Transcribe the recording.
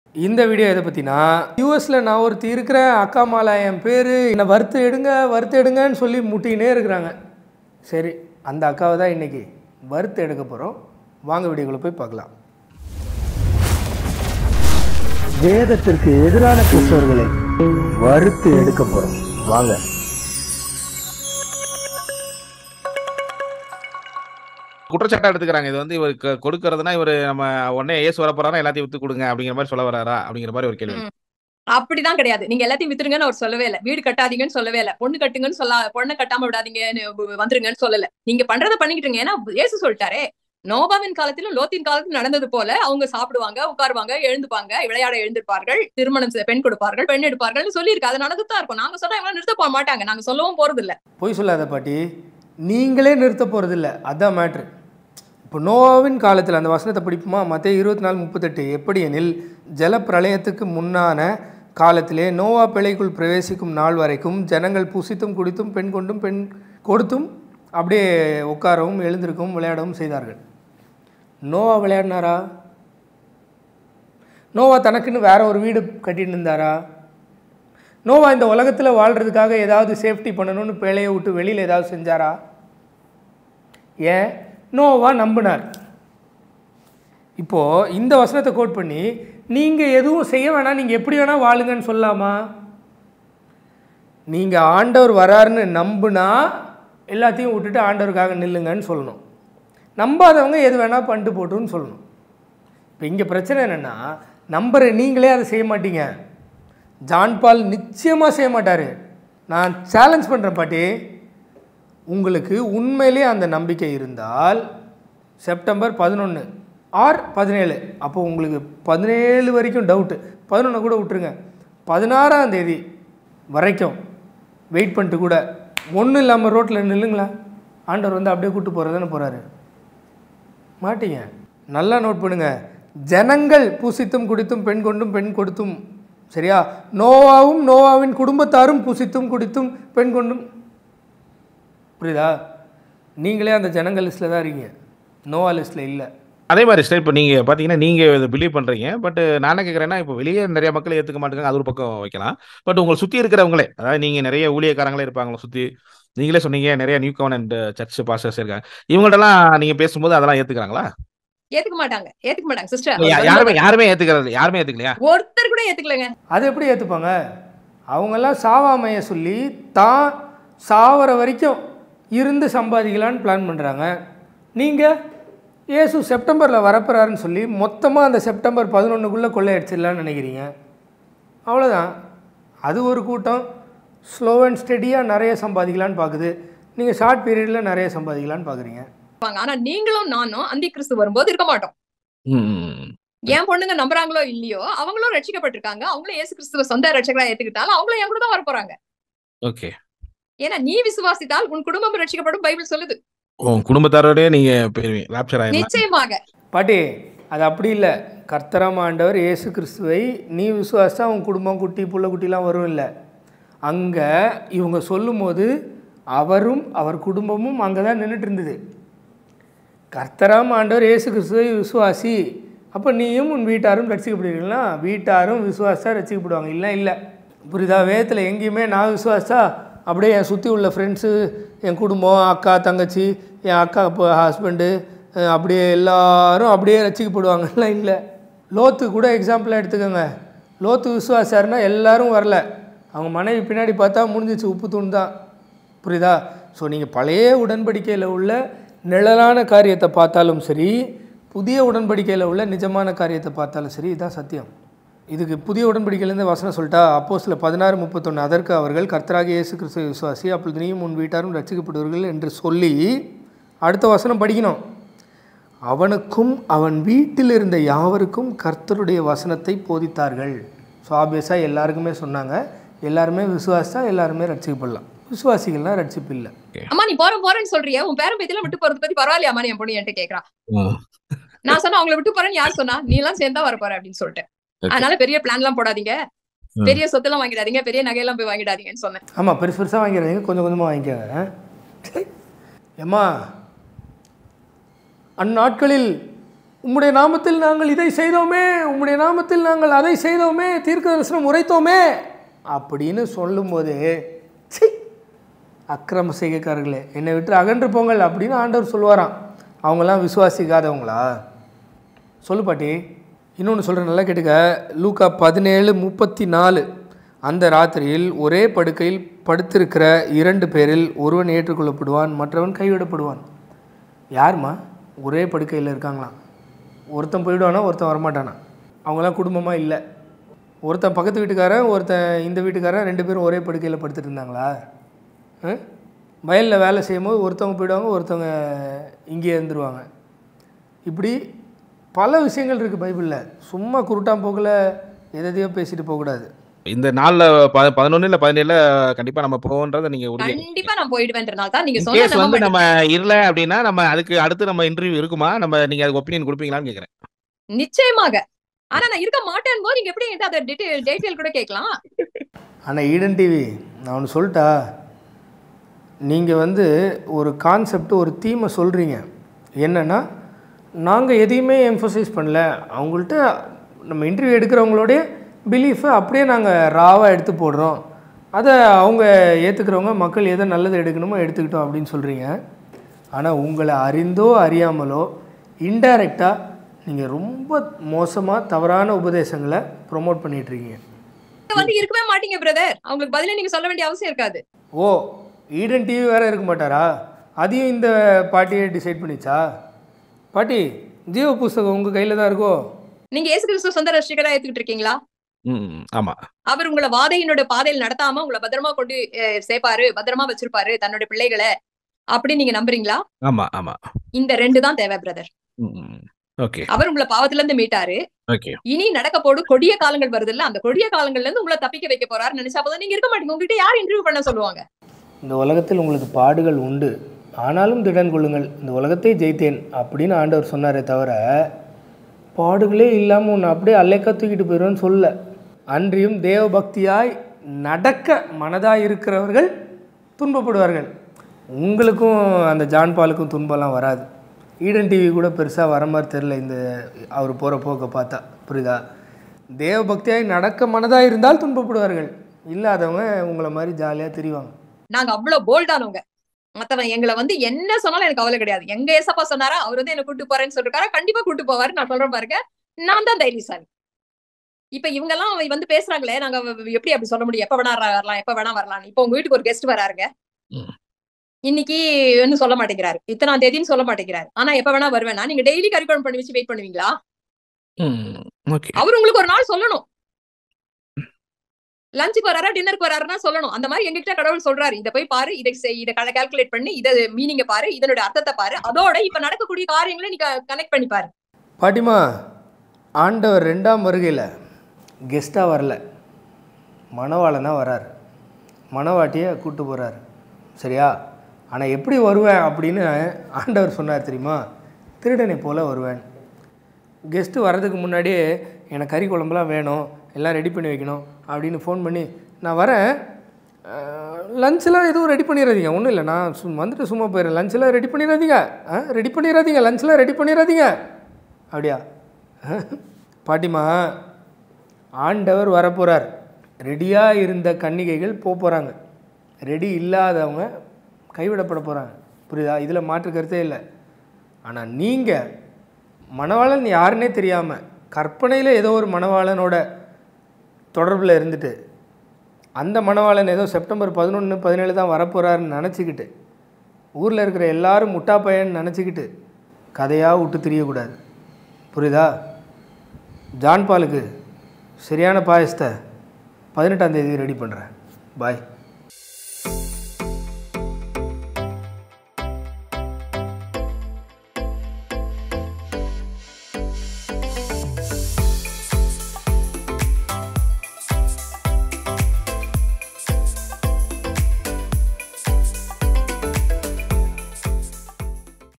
இந்த வீடியோ எதை பற்றினா யூஎஸில் நான் ஒருத்தி இருக்கிறேன் அக்கா மாலா என் பேர் என்னை வறுத்து எடுங்க வறுத்து எடுங்கன்னு சொல்லி முட்டிக்கினே இருக்கிறாங்க சரி அந்த அக்காவை தான் இன்றைக்கி வறுத்து எடுக்க போகிறோம் வாங்க வீடியோக்குள்ளே போய் பார்க்கலாம் வேதத்திற்கு எதிரான கிறிஸ்தவர்களை வறுத்து எடுக்க போகிறோம் வாங்க குற்றச்சாட்டா எடுத்துக்கிறாங்க இது வந்து இவர் க- கொடுக்கறதுனா இவர் நம்ம உடனே ஏசு வர போறாரா எல்லாத்தையும் வித்து கொடுங்க அப்படிங்கிற மாதிரி சொல்ல வராரா அப்படிங்கிற மாதிரி ஒரு கேள்வி ம். அப்படிதான் கிடையாது நீங்க எல்லாத்தையும் வித்துருங்கன்னு அவர் சொல்லவே இல்ல வீடு கட்டாதீங்கன்னு சொல்லவே இல்ல பொண்ணு கட்டுங்கன்னு சொல்ல பொண்ணு கட்டாம விடாதீங்கன்னு வ- வந்துருங்கன்னு சொல்லல நீங்க பண்றத பண்ணிக்கிட்டுங்க ஏன்னா ஏசு சொல்லிட்டாரே நோபாவின் காலத்திலும் லோத்தின் காலத்திலும் நடந்தது போல அவங்க சாப்பிடுவாங்க உட்காருவாங்க எழுந்துப்பாங்க விளையாட எழுந்திருப்பார்கள் திருமணம் செய்ய பெண் கொடுப்பார்கள் பெண் எடுப்பார்கள் சொல்லியிருக்கு அது நடந்துதான் இருக்கும் நாங்க சொன்னா இவங்க நிறுத்த போக மாட்டாங்க நாங்க சொல்லவும் போறது இல்ல பொய் சொல்லாத பாட்டி நீங்களே நிறுத்த போகிறதில்ல அதான் மேட்ரு இப்போ நோவாவின் காலத்தில் அந்த வசனத்தை படிப்புமா மற்ற இருபத்தி நாலு முப்பத்தெட்டு எப்படி எனில் ஜலப்பிரளயத்துக்கு முன்னான காலத்திலே நோவா பிழைக்குள் பிரவேசிக்கும் நாள் வரைக்கும் ஜனங்கள் புசித்தும் குடித்தும் பெண் கொண்டும் பெண் கொடுத்தும் அப்படியே உட்காரவும் எழுந்திருக்கவும் விளையாடவும் செய்தார்கள் நோவா விளையாடினாரா நோவா தனக்குன்னு வேற ஒரு வீடு கட்டிட்டு இருந்தாரா நோவா இந்த உலகத்தில் வாழ்கிறதுக்காக ஏதாவது சேஃப்டி பண்ணணும்னு பிழையை விட்டு வெளியில் ஏதாவது செஞ்சாரா ஏன் நோவா நம்பினார் இப்போது இந்த வசனத்தை கோட் பண்ணி நீங்கள் எதுவும் செய்ய வேணாம் நீங்கள் எப்படி வேணால் வாழுங்கன்னு சொல்லலாமா நீங்கள் ஆண்டவர் வராருன்னு நம்புனா எல்லாத்தையும் விட்டுட்டு ஆண்டவருக்காக நில்லுங்கன்னு சொல்லணும் நம்பாதவங்க எது வேணால் பண்ணிட்டு போட்டுன்னு சொல்லணும் இப்போ இங்கே பிரச்சனை என்னென்னா நம்புற நீங்களே அதை செய்ய மாட்டீங்க ஜான் பால் நிச்சயமாக செய்ய மாட்டார் நான் சேலஞ்ச் பண்ணுறேன் பாட்டி உங்களுக்கு உண்மையிலே அந்த நம்பிக்கை இருந்தால் செப்டம்பர் பதினொன்று ஆர் பதினேழு அப்போ உங்களுக்கு பதினேழு வரைக்கும் டவுட்டு பதினொன்று கூட விட்டுருங்க பதினாறாம் தேதி வரைக்கும் வெயிட் பண்ணிட்டு கூட ஒன்றும் இல்லாமல் ரோட்டில் நில்லுங்களா ஆண்டவர் வந்து அப்படியே கூட்டு போகிறதானே போகிறாரு மாட்டீங்க நல்லா நோட் பண்ணுங்க ஜனங்கள் புசித்தும் குடித்தும் பெண் கொண்டும் பெண் கொடுத்தும் சரியா நோவாவும் நோவாவின் குடும்பத்தாரும் புசித்தும் குடித்தும் பெண் கொண்டும் புரியுதா நீங்களே அந்த ஜனங்கள் லிஸ்ட்டில் தான் இருக்கீங்க நோவா லிஸ்ட்டில் இல்லை அதே மாதிரி சார் இப்போ நீங்க பாத்தீங்கன்னா நீங்க இதை பிலீவ் பண்றீங்க பட் நான் என்ன கேட்கறேன்னா இப்போ வெளியே நிறைய மக்கள் ஏத்துக்க மாட்டேங்காங்க அது ஒரு பக்கம் வைக்கலாம் பட் உங்களை சுத்தி இருக்கிறவங்களே அதாவது நீங்க நிறைய ஊழியக்காரங்களே இருப்பாங்களா சுத்தி நீங்களே சொன்னீங்க நிறைய நியூ கவர்னன்ட் சர்ச் பாஸ்டர்ஸ் இருக்காங்க இவங்கள்ட்டலாம் நீங்க பேசும்போது அதெல்லாம் ஏத்துக்கிறாங்களா ஏத்துக்க மாட்டாங்க ஏத்துக்க மாட்டாங்க யா- சிஸ்டர் யாருமே யாருமே ஏத்துக்கிறது யாருமே ஏத்துக்கலையா ஒருத்தர் கூட ஏத்துக்கலங்க அது எப்படி ஏற்றுப்பாங்க அவங்கெல்லாம் சாவாமைய சொல்லி தான் சாவர வரைக்கும் இருந்து சம்பாதிக்கலான்னு பிளான் பண்ணுறாங்க நீங்கள் ஏசு செப்டம்பரில் வரப்போறாருன்னு சொல்லி மொத்தமாக அந்த செப்டம்பர் பதினொன்றுக்குள்ளே கொள்ளையடிச்சிடலான்னு நினைக்கிறீங்க அவ்வளோதான் அது ஒரு கூட்டம் ஸ்லோ அண்ட் ஸ்டெடியாக நிறைய சம்பாதிக்கலான்னு பார்க்குது நீங்கள் ஷார்ட் பீரியடில் நிறைய சம்பாதிக்கலான்னு பார்க்குறீங்க ஆனா நீங்களும் நானும் அந்தி கிறிஸ்து வரும்போது இருக்க மாட்டோம் ம் என் பொண்ணுங்க நம்புறாங்களோ இல்லையோ அவங்களும் ரட்சிக்கப்பட்டிருக்காங்க அவங்களும் இயேசு கிறிஸ்துவ சொந்த ரட்சகரா ஏத்துக்கிட்டாலும் அவங்களும் என் கூட தான் வரப்போறாங்க ஓகே ஏன்னா நீ விசுவாசித்தால் உன் குடும்பம் ரட்சிக்கப்படும் பைபிள் சொல்லுது உன் குடும்பத்தாரோடய நீங்க போயிருவீங்க லாப்சர் ஆயிடலாம் நிச்சயமாக பாட்டி அது அப்படி இல்லை கர்த்தராம் ஆண்டவர் இயேசு கிறிஸ்துவை நீ விசுவாசா உன் குடும்பம் குட்டி புள்ள குட்டிலாம் வரும் இல்லை அங்கே இவங்க சொல்லும்போது அவரும் அவர் குடும்பமும் அங்கே தான் நின்றுட்டு இருந்தது கர்த்தராம் ஆண்டவர் இயேசு கிறிஸ்துவை விசுவாசி அப்போ நீயும் உன் வீட்டாரும் ரட்சிக்கப்படுவீங்களா வீட்டாரும் விசுவாசா ரட்சிக்கப்படுவாங்க இல்லை இல்லை புரியுதா வேதத்தில் எங்கேயுமே நான் விசுவாசா அப்படியே என் சுற்றி உள்ள ஃப்ரெண்ட்ஸு என் குடும்பம் அக்கா தங்கச்சி என் அக்கா இப்போ ஹஸ்பண்டு அப்படியே எல்லாரும் அப்படியே ரட்சிக்கப்படுவாங்கலாம் இல்லை லோத்து கூட எக்ஸாம்பிளாக எடுத்துக்கோங்க லோத்து விசுவாசாருன்னா எல்லாரும் வரல அவங்க மனைவி பின்னாடி பார்த்தா முடிஞ்சிச்சு உப்பு தூண் தான் புரியுதா ஸோ நீங்கள் பழைய உடன்படிக்கையில் உள்ள நிழலான காரியத்தை பார்த்தாலும் சரி புதிய உடன்படிக்கையில் உள்ள நிஜமான காரியத்தை பார்த்தாலும் சரி இதுதான் சத்தியம் இதுக்கு புதிய உடன்படிக்கையிலேருந்து வசனம் சொல்லிட்டா அப்போ சில பதினாறு முப்பத்தொன்று அதற்கு அவர்கள் கர்த்தராகிய இயேசு கிறிஸ்துவ விசுவாசி அப்பொழுது நீயும் உன் வீட்டாரும் ரட்சிக்கப்படுவீர்கள் என்று சொல்லி அடுத்த வசனம் படிக்கணும் அவனுக்கும் அவன் வீட்டில் இருந்த யாவருக்கும் கர்த்தருடைய வசனத்தை போதித்தார்கள் ஸோ ஆப்வியஸாக எல்லாருக்குமே சொன்னாங்க எல்லாருமே விசுவாசா எல்லாருமே ரட்சிக்கப்படலாம் விசுவாசிகள்லாம் ரட்சிப்பு இல்லை அம்மா நீ போற போறேன்னு சொல்றிய உன் பேரன் பேத்தில விட்டு போறது பத்தி பரவாயில்லையாமா என் பொண்ணு என்கிட்ட கேக்குறான் ம். நான் சொன்னா அவங்கள விட்டு போறேன்னு யார் சொன்னா நீ எல்லாம் சேர்ந்தா வர போற அப்படின்னு சொல்லிட்டு Okay. அதனால பெரிய பிளான் எல்லாம் போடாதீங்க ம். பெரிய சொத்தெல்லாம் வாங்கிடாதீங்க பெரிய நகையெல்லாம் போய் வாங்கிடாதீங்கன்னு சொன்னேன் ஆமாம் பெருசு பெருசாக வாங்கிறாதீங்க கொஞ்சம் கொஞ்சமாக வாங்கிக்கோங்க ஏம்மா அந்நாட்களில் உம்முடைய நாமத்தில் நாங்கள் இதை செய்தோமே உம்முடைய நாமத்தில் நாங்கள் அதை செய்தோமே தீர்க்க தரிசனம் உரைத்தோமே அப்படின்னு சொல்லும்போது சி அக்கிரம செய்கைக்காரர்களே என்னை விட்டு அகன்று போங்கள் அப்படின்னு ஆண்டவர் சொல்லுவாராம் அவங்களாம் விசுவாசிக்காதவங்களா சொல்லு பாட்டி இன்னொன்று சொல்கிறேன் நல்லா கேட்டுக்க லூக்கா பதினேழு முப்பத்தி நாலு அந்த ராத்திரியில் ஒரே படுக்கையில் படுத்திருக்கிற இரண்டு பேரில் ஒருவன் ஏற்றுக்கொள்ளப்படுவான் மற்றவன் கைவிடப்படுவான் யாரும்மா ஒரே படுக்கையில் இருக்காங்களாம் ஒருத்தன் போயிடுவானா ஒருத்தன் வரமாட்டானா அவங்களாம் குடும்பமாக இல்லை ஒருத்தன் பக்கத்து வீட்டுக்காரன் ஒருத்தன் இந்த வீட்டுக்காரன் ரெண்டு பேரும் ஒரே படுக்கையில் படுத்துட்டு இருந்தாங்களா வயலில் வேலை செய்யும்போது ஒருத்தவங்க போயிடுவாங்க ஒருத்தவங்க இங்கேயே இருந்துருவாங்க இப்படி பல விஷயங்கள் இருக்குது பைபிளில் சும்மா குருட்டாம் போக்கில் எதையோ பேசிட்டு போகக்கூடாது இந்த நாள்ல ப பதினொன்னு இல்ல பதினேழுல கண்டிப்பா நம்ம போவோன்றதை நீங்க உறுதியா கண்டிப்பா நான் போயிடுவேன்றனால தான் நீங்க In சொன்னா case நம்ப வந்து மாட்டீங்க. நம்ம இல்ல அப்படின்னா நம்ம அதுக்கு அடுத்து நம்ம இன்டர்வியூ இருக்குமா நம்ம நீங்க அதுக்கு ஒப்பீனியன் கொடுப்பீங்களான்னு கேக்குறேன் நிச்சயமாக ஆனா நான் இருக்க மாட்டேன் போது நீங்க எப்படி என்கிட்ட அதை டீடைல் டீடைல் கூட கேட்கலாம் ஆனால் ஈடன் டிவி நான் ஒன்று சொல்லிட்டா நீங்கள் வந்து ஒரு கான்செப்ட் ஒரு தீமை சொல்கிறீங்க என்னென்னா நாங்கள் எதையுமே எம்ஃபசைஸ் பண்ணல அவங்கள்ட்ட நம்ம இன்டர்வியூ எடுக்கிறவங்களோடைய பிலீஃபை அப்படியே நாங்கள் ராவாக எடுத்து போடுறோம் அதை அவங்க ஏற்றுக்கிறவங்க மக்கள் எதை நல்லது எடுக்கணுமோ எடுத்துக்கிட்டோம் அப்படின்னு சொல்கிறீங்க ஆனால் உங்களை அறிந்தோ அறியாமலோ இன்டைரக்டாக நீங்கள் ரொம்ப மோசமாக தவறான உபதேசங்களை ப்ரொமோட் பண்ணிகிட்ருக்கீங்க நீங்க வந்து இருக்கவே மாட்டீங்க பிரதர் அவங்களுக்கு பதிலே நீங்க சொல்ல வேண்டிய அவசியம் இருக்காது ஓ ஈடன் டிவி வேற இருக்க மாட்டாரா அதையும் இந்த பாட்டியை டிசைட் பண்ணிச்சா பாட்டி ஜீவ புஸ்தகம் உங்கள் கையில் தான் இருக்கோ நீங்க இயேசு கிறிஸ்து சொந்த ரசிகரா ஏத்துக்கிட்டு இருக்கீங்களா ம் ஆமா அவர் உங்களை வாதையினோட பாதையில் நடத்தாம உங்களை பத்திரமா கொண்டு அஹ், சேர்ப்பாரு பத்திரமா வச்சிருப்பாரு தன்னோட பிள்ளைகளை அப்படி நீங்க நம்புறீங்களா ஆமா ஆமா இந்த ரெண்டு தான் தேவை பிரதர் ஓகே அவர் உங்களை பாவத்துல இருந்து மீட்டாரு ஓகே இனி நடக்க போடு கொடிய காலங்கள் வருது இல்ல அந்த கொடிய காலங்கள்ல இருந்து உங்களை தப்பிக்க வைக்க போறாரு நினைச்சா போதும் நீங்க இருக்க மாட்டீங்க உங்ககிட்ட யார் இன்டர்வியூ பண்ண சொல்லுவாங்க இந்த உலகத்தில் உங்களுக்கு பாடுகள் உண்டு ஆனாலும் திடன் கொள்ளுங்கள் இந்த உலகத்தை ஜெயித்தேன் அப்படின்னு ஆண்டவர் சொன்னாரே தவிர பாடுகளே இல்லாமல் உன்னை அப்படியே அல்லைக்கா தூக்கிட்டு போயிடுவேன்னு சொல்ல அன்றியும் தேவ பக்தியாய் நடக்க மனதாய் இருக்கிறவர்கள் துன்பப்படுவார்கள் உங்களுக்கும் அந்த ஜான் பாலுக்கும் துன்பம்லாம் வராது ஈடன் டிவி கூட பெருசாக வர மாதிரி தெரில இந்த அவர் போகிற போக்கை பார்த்தா புரியுதா தேவ பக்தியாய் நடக்க மனதாக இருந்தால் துன்பப்படுவார்கள் இல்லாதவங்க உங்களை மாதிரி ஜாலியாக திரிவாங்க நாங்க அவ்வளவு போல்டானவங்க மத்தவன் எங்களை வந்து என்ன சொன்னாலும் எனக்கு கவலை கிடையாது எங்க ஏசப்பா சொன்னாரா அவர் வந்து என்ன கூட்டு போறேன்னு சொல்லிருக்காரா கண்டிப்பா கூட்டு போவாரு நான் சொல்றேன் பாருங்க நான் தான் தைரியசாலி இப்ப இவங்க எல்லாம் வந்து பேசுறாங்களே நாங்க எப்படி அப்படி சொல்ல முடியும் எப்ப வேணா வரலாம் எப்ப வேணா வரலாம் இப்ப உங்க வீட்டுக்கு ஒரு கெஸ்ட் வராருங்க ம். இன்னைக்கு இன்னும் சொல்ல மாட்டேங்கிறாரு இத்தனாம் தேதின்னு சொல்ல மாட்டேங்கிறாரு ஆனா எப்ப வேணா வருவேனா நீங்க டெய்லி கறிக்குழம்பு பண்ணி வச்சு வெயிட் பண்ணுவீங்களா ம் ஓகே அவர் உங்களுக்கு ஒரு நாள் சொல்லணும் லஞ்சுக்கு வராரா டின்னருக்கு வராருன்னா சொல்லணும் அந்த மாதிரி எங்ககிட்ட கடவுள் சொல்றாரு இதை போய் பாரு இதை செய் இதை கால்குலேட் பண்ணி இதை மீனிங்க பாரு இதனுடைய அர்த்தத்தை பாரு அதோட இப்ப நடக்கக்கூடிய காரியங்களை நீங்க கனெக்ட் பண்ணி பாரு பாட்டிமா ஆண்டவர் ரெண்டாம் வருகையில் கெஸ்ட்டாக வரல மணவாளன் தான் வரார் மணவாட்டியை கூட்டு போகிறார் சரியா ஆனால் எப்படி வருவேன் அப்படின்னு ஆண்டவர் சொன்னார் தெரியுமா திருடனை போல் வருவேன் கெஸ்ட்டு வர்றதுக்கு முன்னாடியே எனக்கு கறி குழம்புலாம் வேணும் எல்லாம் ரெடி பண்ணி வைக்கணும் அப்படின்னு ஃபோன் பண்ணி நான் வரேன் லஞ்செலாம் எதுவும் ரெடி பண்ணிடாதீங்க ஒன்றும் இல்லை நான் சு வந்துட்டு சும்மா போயிடுறேன் லஞ்செலாம் ரெடி பண்ணிடாதீங்க ஆ ரெடி பண்ணிடாதீங்க லஞ்செலாம் ரெடி பண்ணிடாதீங்க அப்படியா பாட்டிமா ஆண்டவர் வரப்போகிறார் ரெடியாக இருந்த கன்னிகைகள் போக போகிறாங்க ரெடி இல்லாதவங்க கைவிடப்பட போகிறாங்க புரியுதா இதில் மாற்று கருத்தே இல்லை ஆனால் நீங்கள் மணவாளன் யாருன்னே தெரியாமல் கற்பனையில் ஏதோ ஒரு மணவாளனோட தொடர்பில் இருந்துட்டு அந்த மணவாளன் ஏதோ செப்டம்பர் பதினொன்று பதினேழு தான் வரப்போகிறாருன்னு நினச்சிக்கிட்டு ஊரில் இருக்கிற எல்லாரும் முட்டா பையன் நினச்சிக்கிட்டு கதையாக விட்டு தெரியக்கூடாது புரியுதா ஜான் பாலுக்கு சரியான பாயசத்தை பதினெட்டாம் தேதி ரெடி பண்ணுறேன் பாய்